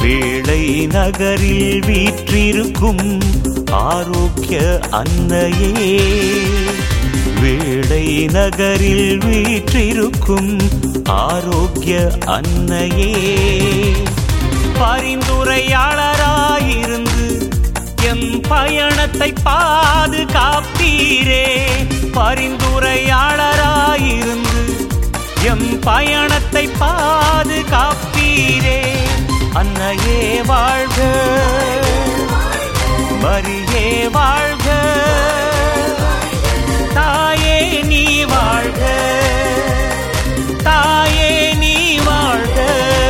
வேளை நகரில் வீற்றிருக்கும் ஆரோக்கிய அன்னையே வேளை நகரில் வீற்றிருக்கும் ஆரோக்கிய அன்னையே பரிந்துரையாளராயிருந்து எம் பயணத்தை பாதுகாப்பீரே பரிந்துரையாளராயிருந்து எம் பயணத்தை பாதுகாப்பீரே அன்னையே வாழ்க மரியே வாழ்க தாயே நீ வாழ்க தாயே நீ வாழ்க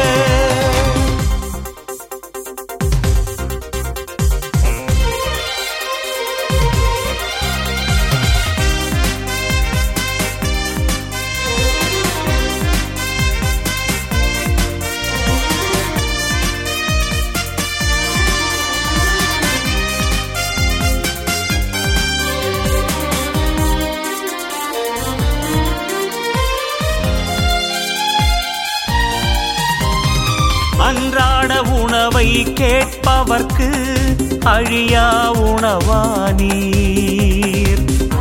அன்றாட உணவை கேட்பவர்க்கு அழியா உணவா நீர்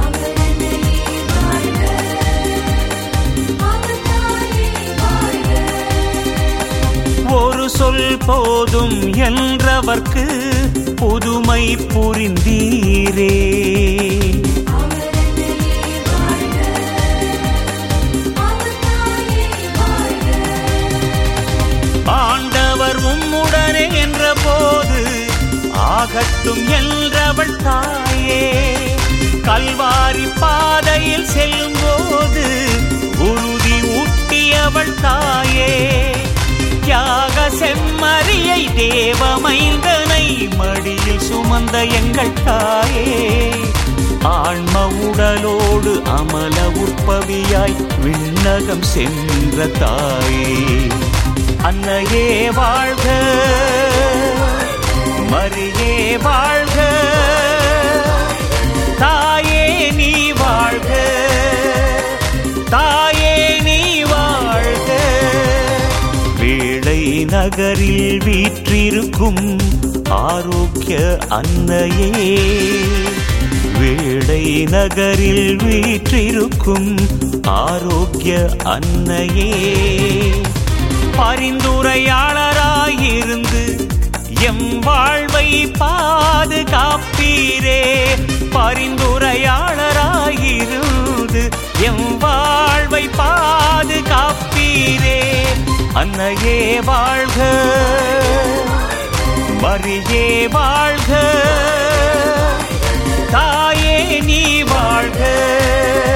ஒரு சொல் போதும் என்றவர்க்கு புதுமை புரிந்தீரே ஆண்டவர் உம்முடனே என்ற போது ஆகட்டும் என்றவள் தாயே கல்வாரி பாதையில் செல்லும் போது உறுதி ஊட்டியவள் தாயே தியாக செம்மறியை தேவமைந்தனை மடியில் சுமந்த எங்கள் தாயே ஆன்ம உடலோடு அமல உற்பவியாய் விண்ணகம் சென்ற தாயே அன்னையே வாழ்க மரியே வாழ்க தாயே நீ வாழ்க தாயே நீ வாழ்க வேளை நகரில் வீற்றிருக்கும் ஆரோக்கிய அன்னையே வேளை நகரில் வீற்றிருக்கும் ஆரோக்கிய அன்னையே பரிந்துரையாளராயிருந்து எம் வாழ்வை பாதுகாப்பீரே பரிந்துரையாளராயிருந்து எம் வாழ்வை பாதுகாப்பீரே அன்னையே வாழ்க மரியே வாழ்க தாயே நீ வாழ்க